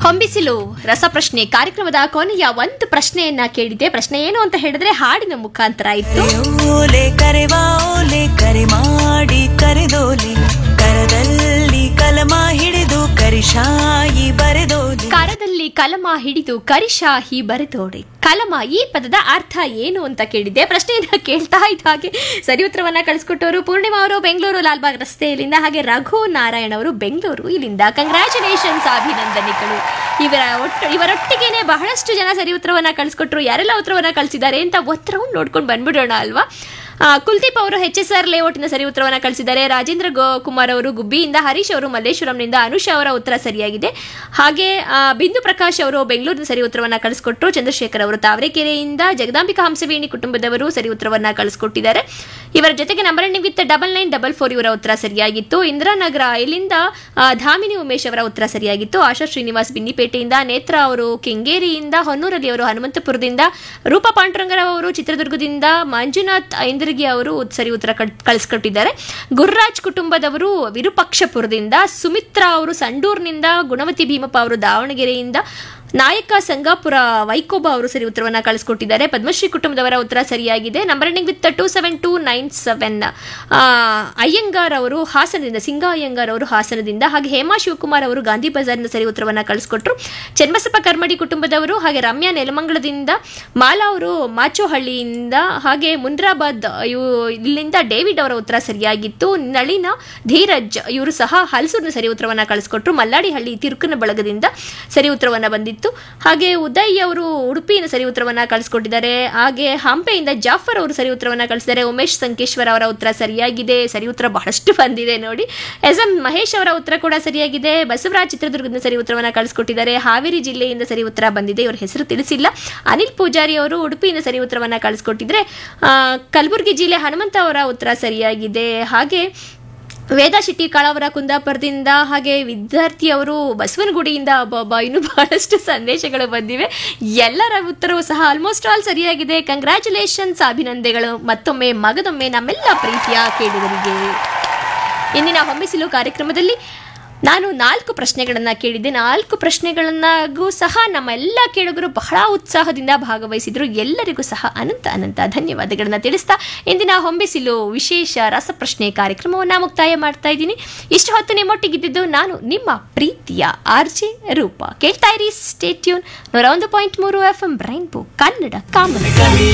ಹೊಂಬಿಸಿಲು ರಸಪ್ರಶ್ನೆ ಕಾರ್ಯಕ್ರಮದ ಕೊನೆಯ ಒಂದು ಪ್ರಶ್ನೆಯನ್ನ ಕೇಳಿದೆ ಪ್ರಶ್ನೆ ಏನು ಅಂತ ಹೇಳಿದ್ರೆ ಹಾಡಿನ ಮುಖಾಂತರ ಇತ್ತು ಓಲೆ ಕರೆವಾ ಓಲೆ ಕರೆ ಮಾಡಿ ಕರೆದೋಲೆ ಕರದಲ್ಲಿ ಕಲಮ ಹಿಡಿದು ಕರಿಶಾಯಿ ಬರೆದೋಲೆ ಕರದಲ್ಲಿ ಕಲಮ ಹಿಡಿದು ಕರಿಶಾಹಿ ಬರೆದೋಡೆ ಕಲಮ ಈ ಪದದ ಅರ್ಥ ಏನು ಅಂತ ಕೇಳಿದ್ದೆ ಪ್ರಶ್ನೆಯನ್ನ ಕೇಳ್ತಾ ಇದ್ದ ಹಾಗೆ ಸರಿ ಉತ್ತರವನ್ನ ಕಳಿಸ್ಕೊಟ್ಟವರು ಪೂರ್ಣಿಮಾ ಅವರು ಬೆಂಗಳೂರು ಲಾಲ್ಬಾಗ್ ರಸ್ತೆ ಇಲ್ಲಿಂದ ಹಾಗೆ ರಘು ನಾರಾಯಣ್ ಅವರು ಬೆಂಗಳೂರು ಇಲ್ಲಿಂದ ಕಂಗ್ರ್ಯಾಚುಲೇಷನ್ಸ್ ಅಭಿನಂದನೆಗಳು ಇವರ ಒಟ್ಟು ಇವರೊಟ್ಟಿಗೆನೆ ಬಹಳಷ್ಟು ಜನ ಸರಿ ಉತ್ತರವನ್ನ ಕಳಿಸ್ಕೊಟ್ರು ಯಾರೆಲ್ಲ ಉತ್ತರವನ್ನ ಕಳಿಸಿದ್ದಾರೆ ಅಂತ ಒಂದು ರೌಂಡ್ ನೋಡ್ಕೊಂಡು ಬಂದ್ಬಿಡೋಣ ಅಲ್ವಾ ಆ, ಕುಲ್ದೀಪ್ ಅವರು ಎಚ್ ಎಸ್ ಆರ್ ಲೇಔಟ್ನ ಸರಿ ಉತ್ತರವನ್ನ ಕಳಿಸಿದ್ದಾರೆ ರಾಜೇಂದ್ರ ಗೋ ಕುಮಾರ್ ಅವರು ಗುಬ್ಬಿಯಿಂದ ಹರೀಶ್ ಅವರು ಮಲ್ಲೇಶ್ವರಂನಿಂದ ಅನುಷ್ ಅವರ ಉತ್ತರ ಸರಿಯಾಗಿದೆ ಹಾಗೆ ಆ, ಬಿಂದು ಪ್ರಕಾಶ್ ಅವರು ಬೆಂಗಳೂರಿನ ಸರಿ ಉತ್ತರವನ್ನ ಕಳಿಸ್ಕೊಟ್ರು ಚಂದ್ರಶೇಖರ್ ಅವರು ತಾವರೆಕೆರೆಯಿಂದ ಜಗದಾಂಬಿಕಾ ಹಂಸವೇಣಿ ಕುಟುಂಬದವರು ಸರಿ ಉತ್ತರವನ್ನ ಕಳಿಸ್ಕೊಟ್ಟಿದ್ದಾರೆ ಇವರ ಜೊತೆಗೆ number ending with double nine double four ಇವರ ಉತ್ತರ ಸರಿಯಾಗಿತ್ತು ಇಂದಿರಾನಗರ ಇಲ್ಲಿಂದ ಆ, ಧಾಮಿನಿ ಉಮೇಶ್ ಅವರ ಉತ್ತರ ಸರಿಯಾಗಿತ್ತು ಆಶಾ ಶ್ರೀನಿವಾಸ್ ಬಿನ್ನಿಪೇಟೆಯಿಂದ ನೇತ್ರ ಅವರು ಕೆಂಗೇರಿಯಿಂದ ಹೊನ್ನೂರಲ್ಲಿ ಅವರು ಹನುಮಂತಪುರದಿಂದ ರೂಪಾ ಪಾಂಡುರಂಗರಾವ್ ಅವರು ಚಿತ್ರದುರ್ಗದಿಂದ ಮಂಜುನಾಥ್ ಐಂದರ್ಗಿ ಅವರು ಸರಿ ಉತ್ತರ ಕಳ್- ಕಳಿಸ್ಕೊಟ್ಟಿದ್ದಾರೆ ಗುರುರಾಜ್ ಕುಟುಂಬದವರು ವಿರೂಪಾಕ್ಷಪುರದಿಂದ ಸುಮಿತ್ರಾ ಅವರು ಸಂಡೂರ್ನಿಂದ ಗುಣವತಿ ಭೀಮಪ್ಪ ಅವರು ದಾವಣಗೆರೆಯಿಂದ ನಾಯಕ ಸಂಗಾಪುರ ವೈಕೋಬ ಅವರು ಸರಿ ಉತ್ತರವನ್ನ ಕಳಿಸ್ಕೊಟ್ಟಿದ್ದಾರೆ ಪದ್ಮಶ್ರೀ ಕುಟುಂಬದವರ ಉತ್ತರ ಸರಿಯಾಗಿದೆ number ending with two seven two nine seven Iyengar ಅವರು ಹಾಸನದಿಂದ ಸಿಂಗ ಅಯ್ಯಂಗಾರ್ ಅವರು ಹಾಸನದಿಂದ ಹಾಗೆ ಹೇಮಾ ಶಿವಕುಮಾರ್ ಅವರು ಗಾಂಧಿ ಬಜಾರ್ನ ಸರಿ ಉತ್ತರವನ್ನ ಕಳಿಸ್ಕೊಟ್ರು ಚನ್ನಬಸಪ್ಪ ಕರ್ಮಡಿ ಕುಟುಂಬದವರು ಹಾಗೆ ರಮ್ಯಾ ನೆಲಮಂಗಲದಿಂದ ಮಾಲಾ ಅವರು ಮಾಚೋಹಳ್ಳಿಯಿಂದ ಹಾಗೆ ಮುನ್ರಾಬಾದ್ ಇವು ಇಲ್ಲಿಂದ ಡೇವಿಡ್ ಅವರ ಉತ್ತರ ಸರಿಯಾಗಿತ್ತು ನಳಿನ ಧೀರಜ್ ಇವರು ಸಹ ಹಲಸೂರಿನ ಸರಿ ಉತ್ತರವನ್ನ ಕಳಿಸ್ಕೊಟ್ರು ಮಲ್ಲಾಡಿಹಳ್ಳಿ ತಿರುಕನ ಬಳಗದಿಂದ ಸರಿ ಉತ್ತರವನ್ನ ಬಂದಿತ್ತು ಹಾಗೆ ಉದಯ್ ಅವರು ಉಡುಪಿನ ಸರಿ ಉತ್ತರವನ್ನ ಕಳಿಸ್ಕೊಟ್ಟಿದ್ದಾರೆ ಹಾಗೆ ಹಂಪೆಯಿಂದ ಜಾಫರ್ ಅವರು ಸರಿ ಉತ್ತರವನ್ನ ಕಳಿಸಿದ್ದಾರೆ ಉಮೇಶ್ ಸಂಕೇಶ್ವರ ಅವರ ಉತ್ತರ ಸರಿಯಾಗಿದೆ ಸರಿ ಉತ್ತರ ಬಹಳಷ್ಟು ಬಂದಿದೆ ನೋಡಿ ಎಸ್ ಎಂ ಮಹೇಶ್ ಅವರ ಉತ್ತರ ಕೂಡ ಸರಿಯಾಗಿದೆ ಬಸವರಾಜ್ ಚಿತ್ರದುರ್ಗದಿಂದ ಸರಿ ಉತ್ತರವನ್ನ ಕಳಿಸ್ಕೊಟ್ಟಿದ್ದಾರೆ ಹಾವೇರಿ ಜಿಲ್ಲೆಯಿಂದ ಸರಿ ಉತ್ತರ ಬಂದಿದೆ ಇವರ ಹೆಸರು ತಿಳಿಸಿಲ್ಲ ಅನಿಲ್ ಪೂಜಾರಿ ಅವರು ಉಡುಪಿಯಿಂದ ಸರಿ ಉತ್ತರವನ್ನ ಕಳಿಸ್ಕೊಟ್ಟಿದ್ರೆ ಆ, ಕಲಬುರಗಿ ಜಿಲ್ಲೆ ಹನುಮಂತ ಅವರ ಉತ್ತರ ಸರಿಯಾಗಿದೆ ಹಾಗೆ ವೇದಾ ಶೆಟ್ಟಿ ಕಾಳವರ ಕುಂದಾಪುರದಿಂದ ಹಾಗೆ ವಿದ್ಯಾರ್ಥಿ ಅವರು ಬಸವನಗುಡಿಯಿಂದ ಅಬ್ಬಬ್ಬಾ ಇನ್ನೂ ಬಹಳಷ್ಟು ಸಂದೇಶಗಳು ಬಂದಿವೆ ಎಲ್ಲರ ಉತ್ತರವು ಸಹ ಆಲ್ಮೋಸ್ಟ್ ಆಲ್ ಸರಿಯಾಗಿದೆ ಕಂಗ್ರ್ಯಾಚುಲೇಷನ್ಸ್ ಅಭಿನಂದನೆಗಳು ಮತ್ತೊಮ್ಮೆ ಮಗದೊಮ್ಮೆ ನಮ್ಮೆಲ್ಲ ಪ್ರೀತಿಯ ಕೇಳುಗರಿಗೆ ಇಂದಿನ ಹೊಮ್ಮಿಸಿಲು ಕಾರ್ಯಕ್ರಮದಲ್ಲಿ ನಾನು ನಾಲ್ಕು ಪ್ರಶ್ನೆಗಳನ್ನು ಕೇಳಿದ್ದೆ ನಾಲ್ಕು ಪ್ರಶ್ನೆಗಳನ್ನಾಗೂ ಸಹ ನಮ್ಮ ಎಲ್ಲ ಕೇಳುಗರು ಬಹಳ ಉತ್ಸಾಹದಿಂದ ಭಾಗವಹಿಸಿದ್ರು ಎಲ್ಲರಿಗೂ ಸಹ ಅನಂತ ಅನಂತ ಧನ್ಯವಾದಗಳನ್ನು ತಿಳಿಸ್ತಾ ಇಂದಿನ ಹೊಂಬಿಸಿಲು ವಿಶೇಷ ರಸಪ್ರಶ್ನೆ ಕಾರ್ಯಕ್ರಮವನ್ನು ಮುಕ್ತಾಯ ಮಾಡ್ತಾ ಇದ್ದೀನಿ ಇಷ್ಟು ಹೊತ್ತು ನಿಮ್ಮೊಟ್ಟಿಗಿದ್ದು ನಾನು ನಿಮ್ಮ ಪ್ರೀತಿಯ ಆರ್ಜೆ ರೂಪ ಕೇಳ್ತಾ ಇರಿ ಸ್ಟೇಟ್ಯೂನ್ ನೂರ ಒಂದು ಪಾಯಿಂಟ್ ಮೂರು F M Rainbow Kannada common